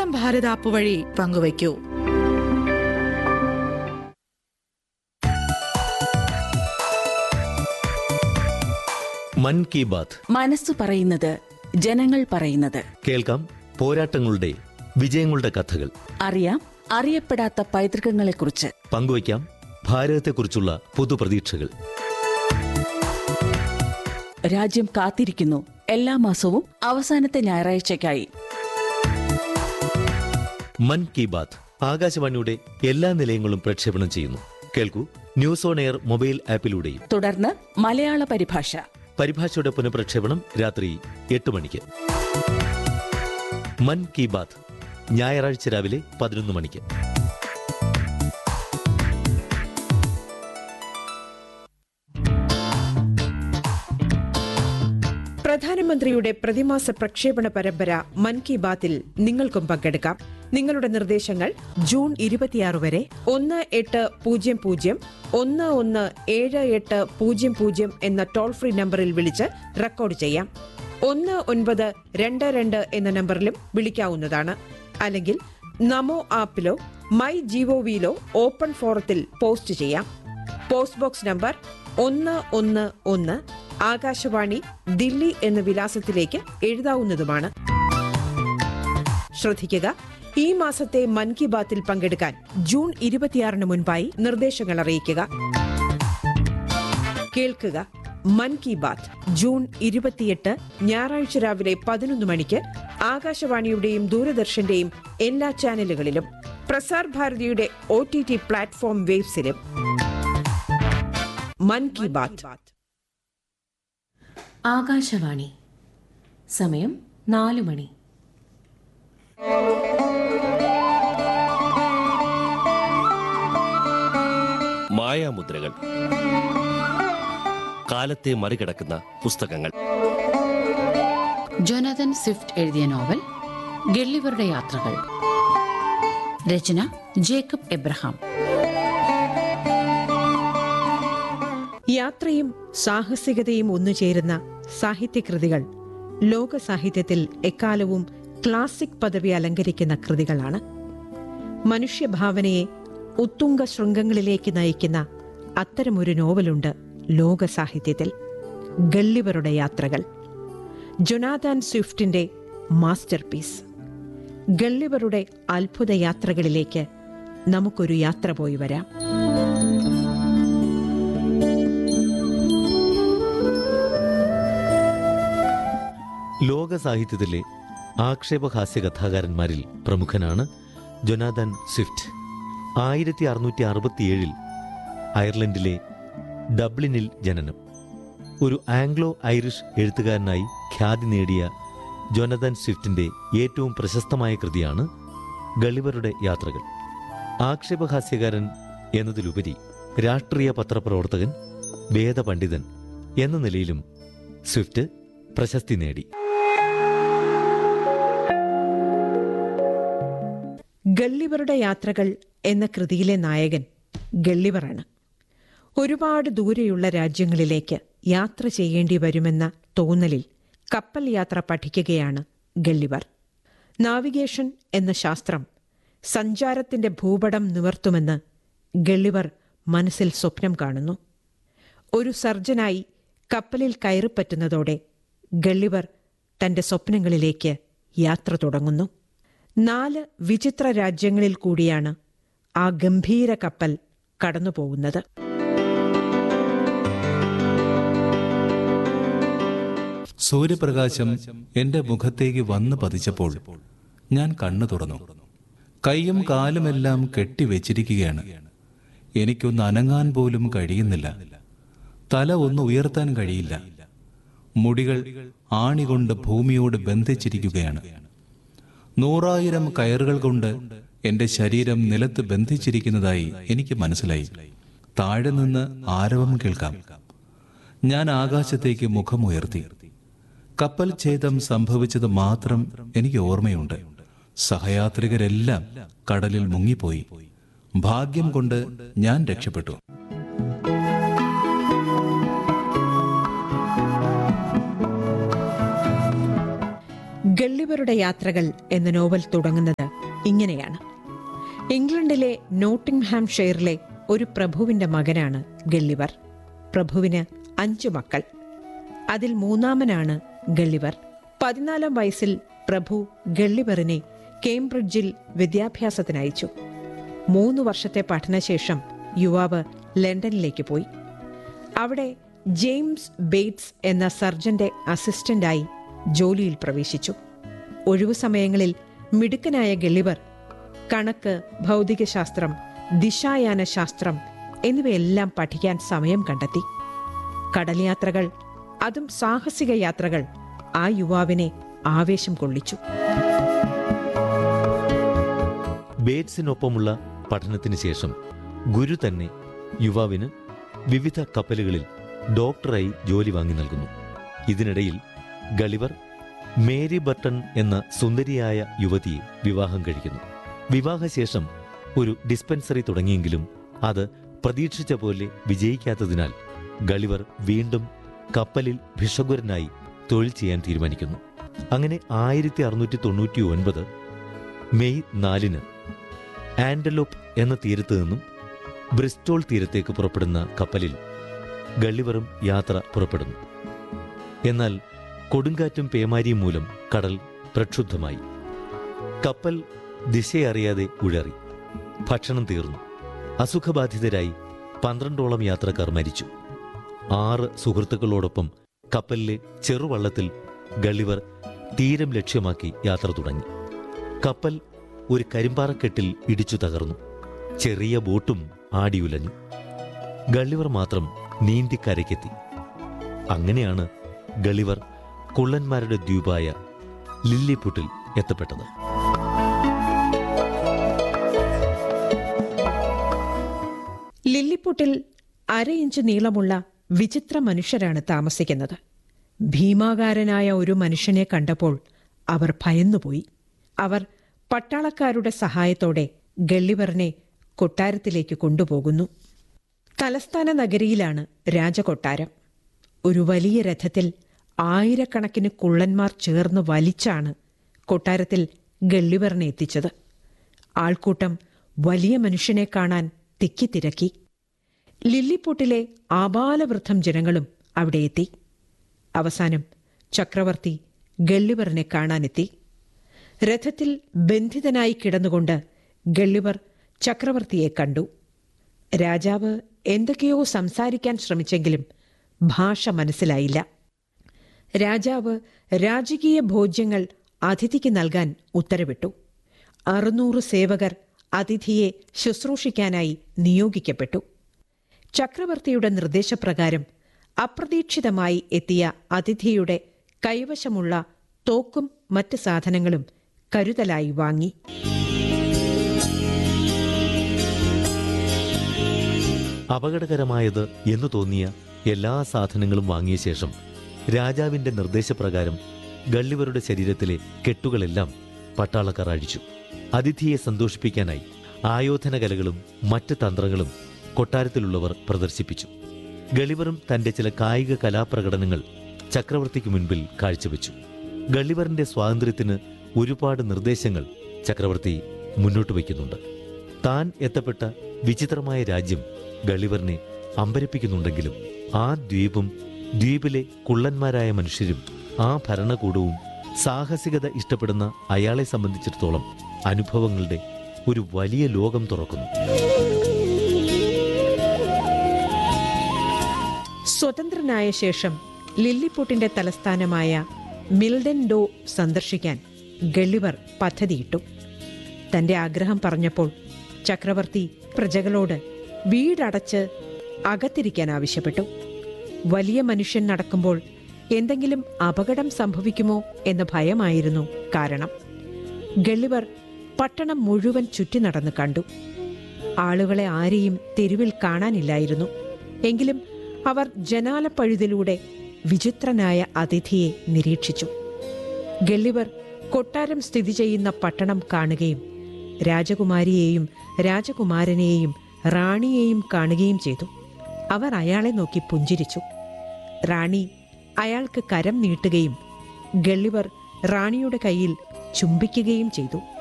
Ayushman Bharat app വഴി പങ്കുവയ്ക്കൂ മൻ കി ബാത്ത് മനസ്സു പറയുന്നത് ജനങ്ങൾ പറയുന്നത് കേൾക്കാം പോരാട്ടങ്ങളുടെ വിജയങ്ങളുടെ കഥകൾ അറിയാം അറിയപ്പെടാത്ത പൈതൃകങ്ങളെക്കുറിച്ച് പങ്കുവയ്ക്കാം ഭാരതത്തെക്കുറിച്ചുള്ള പുതുപ്രതീക്ഷകൾ രാജ്യം കാത്തിരിക്കുന്നു എല്ലാ മാസവും അവസാനത്തെ ഞായറാഴ്ചയ്ക്കായി മൻ കി ബാത്ത് ആകാശവാണിയുടെ എല്ലാ നിലയങ്ങളും പ്രക്ഷേപണം ചെയ്യുന്നു കേൾക്കൂ ന്യൂസ് ഓൺ എയർ മൊബൈൽ ആപ്പിലൂടെയും തുടർന്ന് മലയാള പരിഭാഷ പരിഭാഷയുടെ പുനഃപ്രക്ഷേപണം രാത്രി എട്ട് മണിക്ക് മൻ കി ബാത്ത് ഞായറാഴ്ച രാവിലെ പതിനൊന്ന് മണിക്ക് പ്രധാനമന്ത്രിയുടെ പ്രതിമാസ പ്രക്ഷേപണ പരമ്പര മൻ കി ബാത്തിൽ നിങ്ങൾക്കും പങ്കെടുക്കാം നിങ്ങളുടെ നിർദ്ദേശങ്ങൾ ജൂൺ ഇരുപത്തിയാറ് വരെ ഒന്ന് എട്ട് പൂജ്യം പൂജ്യം ഒന്ന് ഒന്ന് ഏഴ് എട്ട് പൂജ്യം പൂജ്യം എന്ന ടോൾ ഫ്രീ നമ്പറിൽ വിളിച്ച് റെക്കോർഡ് ചെയ്യാം ഒന്ന് ഒൻപത് രണ്ട് രണ്ട് എന്ന നമ്പറിലും വിളിക്കാവുന്നതാണ് അല്ലെങ്കിൽ നമോ ആപ്പിലോ മൈ ജിഒവിയിലോ ഓപ്പൺ ഫോറത്തിൽ പോസ്റ്റ് ചെയ്യാം പോസ്റ്റ് ബോക്സ് നമ്പർ ഒന്ന് ഒന്ന് ഒന്ന് ആകാശവാണി ദില്ലി എന്ന വിലാസത്തിലേക്ക് എഴുതാവുന്നതുമാണ് ശ്രദ്ധിക്കുക ഈ മാസത്തെ മൻ കി ബാത്തിൽ പങ്കെടുക്കാൻ ജൂൺ ഇരുപത്തിയാറിന് മുൻപായി നിർദ്ദേശങ്ങൾ അറിയിക്കുക കേൾക്കുക മൻ കി ബാത്ത് ജൂൺ ഇരുപത്തിയെട്ട് ഞായറാഴ്ച രാവിലെ പതിനൊന്ന് മണിക്ക് ആകാശവാണിയുടെയും ദൂരദർശന്റെയും എല്ലാ ചാനലുകളിലും പ്രസാർ ഭാരതിയുടെ ഒ ടി ടി പ്ലാറ്റ്ഫോം വേബ്സിലും മൻ കി ബാത്ത് ആകാശവാണി സമയം നാലു മണി മായാമുദ്രകൾ കാലത്തെ മറികടക്കുന്ന പുസ്തകങ്ങൾ ജൊനാഥൻ സ്വിഫ്റ്റ് എഴുതിയ നോവൽ ഗള്ളിവരുടെ യാത്രകൾ രചന ജേക്കബ് എബ്രഹാം യാത്രയും സാഹസികതയും ഒന്നുചേരുന്ന സാഹിത്യകൃതികൾ ലോക സാഹിത്യത്തിൽ എക്കാലവും ക്ലാസിക് പദവി അലങ്കരിക്കുന്ന കൃതികളാണ് മനുഷ്യഭാവനയെ ഉത്തുംഗ ശൃംഗങ്ങളിലേക്ക് നയിക്കുന്ന അത്തരമൊരു നോവലുണ്ട് ലോക സാഹിത്യത്തിൽ ഗള്ളിവരുടെ യാത്രകൾ ജൊനാഥാൻ സ്വിഫ്റ്റിന്റെ മാസ്റ്റർ പീസ് ഗള്ളിവരുടെ അത്ഭുത യാത്രകളിലേക്ക് നമുക്കൊരു യാത്ര പോയി വരാം ലോക സാഹിത്യത്തിലെ ആക്ഷേപഹാസ്യ കഥാകാരന്മാരിൽ പ്രമുഖനാണ് ജൊനാഥൻ സ്വിഫ്റ്റ് ആയിരത്തി അറുന്നൂറ്റി അറുപത്തിയേഴിൽ അയർലൻഡിലെ ഡബ്ലിനിൽ ജനനം ഒരു ആംഗ്ലോ ഐറിഷ് എഴുത്തുകാരനായി ഖ്യാതി നേടിയ ജൊനതൻ സ്വിഫ്റ്റിന്റെ ഏറ്റവും പ്രശസ്തമായ കൃതിയാണ് ഗളിവരുടെ യാത്രകൾ ആക്ഷേപഹാസ്യകാരൻ എന്നതിലുപരി രാഷ്ട്രീയ പത്രപ്രവർത്തകൻ വേദപണ്ഡിതൻ എന്ന നിലയിലും സ്വിഫ്റ്റ് പ്രശസ്തി നേടി ഗള്ളിവറുടെ യാത്രകൾ എന്ന കൃതിയിലെ നായകൻ ഗള്ളിവറാണ് ഒരുപാട് ദൂരെയുള്ള രാജ്യങ്ങളിലേക്ക് യാത്ര ചെയ്യേണ്ടി വരുമെന്ന തോന്നലിൽ കപ്പൽ യാത്ര പഠിക്കുകയാണ് ഗള്ളിവർ നാവിഗേഷൻ എന്ന ശാസ്ത്രം സഞ്ചാരത്തിന്റെ ഭൂപടം നിവർത്തുമെന്ന് ഗള്ളിവർ മനസ്സിൽ സ്വപ്നം കാണുന്നു ഒരു സർജനായി കപ്പലിൽ കയറിപ്പറ്റുന്നതോടെ ഗള്ളിവർ തന്റെ സ്വപ്നങ്ങളിലേക്ക് യാത്ര തുടങ്ങുന്നു നാല് വിചിത്ര രാജ്യങ്ങളിൽ കൂടിയാണ് ആ ഗംഭീര കപ്പൽ കടന്നുപോകുന്നത് സൂര്യപ്രകാശം എന്റെ മുഖത്തേക്ക് വന്നു പതിച്ചപ്പോൾ ഞാൻ കണ്ണു തുറന്നു കൈയും കാലുമെല്ലാം കെട്ടിവെച്ചിരിക്കുകയാണ് എനിക്കൊന്ന് അനങ്ങാൻ പോലും കഴിയുന്നില്ല തല ഒന്ന് ഉയർത്താൻ കഴിയില്ല മുടികൾ ആണികൊണ്ട് ഭൂമിയോട് ബന്ധിച്ചിരിക്കുകയാണ് നൂറായിരം കയറുകൾ കൊണ്ട് എന്റെ ശരീരം നിലത്ത് ബന്ധിച്ചിരിക്കുന്നതായി എനിക്ക് മനസ്സിലായി താഴെ നിന്ന് ആരവം കേൾക്കാം ഞാൻ ആകാശത്തേക്ക് മുഖമുയർത്തി കപ്പൽ ഛേദം സംഭവിച്ചത് മാത്രം എനിക്ക് ഓർമ്മയുണ്ട് സഹയാത്രികരെല്ലാം കടലിൽ മുങ്ങിപ്പോയി ഭാഗ്യം കൊണ്ട് ഞാൻ രക്ഷപ്പെട്ടു ഗള്ളിവരുടെ ഗള്ളിവറുടെ യാത്രകൾ എന്ന നോവൽ തുടങ്ങുന്നത് ഇങ്ങനെയാണ് ഇംഗ്ലണ്ടിലെ നോട്ടിംഗ്ഹാംഷെയറിലെ ഒരു പ്രഭുവിന്റെ മകനാണ് ഗള്ളിവർ പ്രഭുവിന് അഞ്ചു മക്കൾ അതിൽ മൂന്നാമനാണ് ഗള്ളിവർ പതിനാലാം വയസ്സിൽ പ്രഭു ഗള്ളിവറിനെ കേംബ്രിഡ്ജിൽ വിദ്യാഭ്യാസത്തിനയച്ചു മൂന്ന് വർഷത്തെ പഠനശേഷം യുവാവ് ലണ്ടനിലേക്ക് പോയി അവിടെ ജെയിംസ് ബേറ്റ്സ് എന്ന സർജന്റെ അസിസ്റ്റന്റായി ജോലിയിൽ പ്രവേശിച്ചു ഒഴിവു സമയങ്ങളിൽ മിടുക്കനായ ഗളിവർ കണക്ക് ഭൗതികശാസ്ത്രം ദിശായാന ശാസ്ത്രം എന്നിവയെല്ലാം പഠിക്കാൻ സമയം കണ്ടെത്തി കടൽ യാത്രകൾ അതും സാഹസിക യാത്രകൾ ആ യുവാവിനെ ആവേശം കൊള്ളിച്ചു ബേറ്റ്സിനൊപ്പമുള്ള പഠനത്തിന് ശേഷം ഗുരു തന്നെ യുവാവിന് വിവിധ കപ്പലുകളിൽ ഡോക്ടറായി ജോലി വാങ്ങി നൽകുന്നു ഇതിനിടയിൽ ഗളിവർ മേരി ബർട്ടൺ എന്ന സുന്ദരിയായ യുവതിയെ വിവാഹം കഴിക്കുന്നു വിവാഹശേഷം ഒരു ഡിസ്പെൻസറി തുടങ്ങിയെങ്കിലും അത് പ്രതീക്ഷിച്ച പോലെ വിജയിക്കാത്തതിനാൽ ഗളിവർ വീണ്ടും കപ്പലിൽ ഭിഷഗ്വരനായി തൊഴിൽ ചെയ്യാൻ തീരുമാനിക്കുന്നു അങ്ങനെ ആയിരത്തി അറുന്നൂറ്റി തൊണ്ണൂറ്റി ഒൻപത് മെയ് നാലിന് ആൻഡലോപ്പ് എന്ന തീരത്ത് നിന്നും ബ്രിസ്റ്റോൾ തീരത്തേക്ക് പുറപ്പെടുന്ന കപ്പലിൽ ഗള്ളിവറും യാത്ര പുറപ്പെടുന്നു എന്നാൽ കൊടുങ്കാറ്റും പേമാരിയും മൂലം കടൽ പ്രക്ഷുബ്ധമായി കപ്പൽ ദിശയറിയാതെ ഉഴറി ഭക്ഷണം തീർന്നു അസുഖബാധിതരായി പന്ത്രണ്ടോളം യാത്രക്കാർ മരിച്ചു ആറ് സുഹൃത്തുക്കളോടൊപ്പം കപ്പലിലെ ചെറുവള്ളത്തിൽ ഗള്ളിവർ തീരം ലക്ഷ്യമാക്കി യാത്ര തുടങ്ങി കപ്പൽ ഒരു കരിമ്പാറക്കെട്ടിൽ ഇടിച്ചു തകർന്നു ചെറിയ ബോട്ടും ആടിയുലഞ്ഞു ഗള്ളിവർ മാത്രം നീന്തി കരയ്ക്കെത്തി അങ്ങനെയാണ് ഗളിവർ കുള്ളന്മാരുടെ ദ്വീപായ ലില്ലിപുട്ടിൽ എത്തപ്പെട്ടത് ലില്ലിപ്പുട്ടിൽ അര ഇഞ്ച് നീളമുള്ള വിചിത്ര മനുഷ്യരാണ് താമസിക്കുന്നത് ഭീമാകാരനായ ഒരു മനുഷ്യനെ കണ്ടപ്പോൾ അവർ ഭയന്നുപോയി അവർ പട്ടാളക്കാരുടെ സഹായത്തോടെ ഗള്ളിവറിനെ കൊട്ടാരത്തിലേക്ക് കൊണ്ടുപോകുന്നു തലസ്ഥാന നഗരിയിലാണ് രാജകൊട്ടാരം ഒരു വലിയ രഥത്തിൽ ആയിരക്കണക്കിന് കുള്ളന്മാർ ചേർന്ന് വലിച്ചാണ് കൊട്ടാരത്തിൽ ഗള്ളിവറിനെ എത്തിച്ചത് ആൾക്കൂട്ടം വലിയ മനുഷ്യനെ കാണാൻ തിക്കിത്തിരക്കി ലില്ലിപ്പൊട്ടിലെ ആബാലവൃദ്ധം ജനങ്ങളും അവിടെ എത്തി അവസാനം ചക്രവർത്തി ഗള്ളിവറിനെ കാണാനെത്തി രഥത്തിൽ ബന്ധിതനായി കിടന്നുകൊണ്ട് ഗള്ളിവർ ചക്രവർത്തിയെ കണ്ടു രാജാവ് എന്തൊക്കെയോ സംസാരിക്കാൻ ശ്രമിച്ചെങ്കിലും ഭാഷ മനസ്സിലായില്ല രാജാവ് രാജകീയ ഭോജ്യങ്ങൾ അതിഥിക്ക് നൽകാൻ ഉത്തരവിട്ടു അറുന്നൂറ് സേവകർ അതിഥിയെ ശുശ്രൂഷിക്കാനായി നിയോഗിക്കപ്പെട്ടു ചക്രവർത്തിയുടെ നിർദ്ദേശപ്രകാരം അപ്രതീക്ഷിതമായി എത്തിയ അതിഥിയുടെ കൈവശമുള്ള തോക്കും മറ്റ് സാധനങ്ങളും കരുതലായി വാങ്ങി അപകടകരമായത് എന്ന് തോന്നിയ എല്ലാ സാധനങ്ങളും വാങ്ങിയ ശേഷം രാജാവിന്റെ നിർദ്ദേശപ്രകാരം ഗള്ളിവരുടെ ശരീരത്തിലെ കെട്ടുകളെല്ലാം പട്ടാളക്കാർ അഴിച്ചു അതിഥിയെ സന്തോഷിപ്പിക്കാനായി ആയോധന കലകളും മറ്റ് തന്ത്രങ്ങളും കൊട്ടാരത്തിലുള്ളവർ പ്രദർശിപ്പിച്ചു ഗളിവറും തന്റെ ചില കായിക കലാപ്രകടനങ്ങൾ ചക്രവർത്തിക്ക് മുൻപിൽ കാഴ്ചവെച്ചു ഗള്ളിവറിന്റെ സ്വാതന്ത്ര്യത്തിന് ഒരുപാട് നിർദ്ദേശങ്ങൾ ചക്രവർത്തി മുന്നോട്ട് വയ്ക്കുന്നുണ്ട് താൻ എത്തപ്പെട്ട വിചിത്രമായ രാജ്യം ഗളിവറിനെ അമ്പരപ്പിക്കുന്നുണ്ടെങ്കിലും ആ ദ്വീപും ദ്വീപിലെ കുള്ളന്മാരായ മനുഷ്യരും ആ ഭരണകൂടവും സാഹസികത ഇഷ്ടപ്പെടുന്ന അയാളെ സംബന്ധിച്ചിടത്തോളം അനുഭവങ്ങളുടെ ഒരു വലിയ ലോകം തുറക്കുന്നു സ്വതന്ത്രനായ ശേഷം ലില്ലിപ്പൊട്ടിന്റെ തലസ്ഥാനമായ മിൽഡൻ ഡോ സന്ദർശിക്കാൻ ഗള്ളിവർ പദ്ധതിയിട്ടു തന്റെ ആഗ്രഹം പറഞ്ഞപ്പോൾ ചക്രവർത്തി പ്രജകളോട് വീടടച്ച് അകത്തിരിക്കാൻ ആവശ്യപ്പെട്ടു വലിയ മനുഷ്യൻ നടക്കുമ്പോൾ എന്തെങ്കിലും അപകടം സംഭവിക്കുമോ എന്ന ഭയമായിരുന്നു കാരണം ഗള്ളിവർ പട്ടണം മുഴുവൻ ചുറ്റി നടന്ന് കണ്ടു ആളുകളെ ആരെയും തെരുവിൽ കാണാനില്ലായിരുന്നു എങ്കിലും അവർ ജനാലപ്പഴുതിലൂടെ വിചിത്രനായ അതിഥിയെ നിരീക്ഷിച്ചു ഗള്ളിവർ കൊട്ടാരം സ്ഥിതി ചെയ്യുന്ന പട്ടണം കാണുകയും രാജകുമാരിയെയും രാജകുമാരനെയും റാണിയെയും കാണുകയും ചെയ്തു അവർ അയാളെ നോക്കി പുഞ്ചിരിച്ചു റാണി അയാൾക്ക് കരം നീട്ടുകയും ഗള്ളിവർ റാണിയുടെ കയ്യിൽ ചുംബിക്കുകയും ചെയ്തു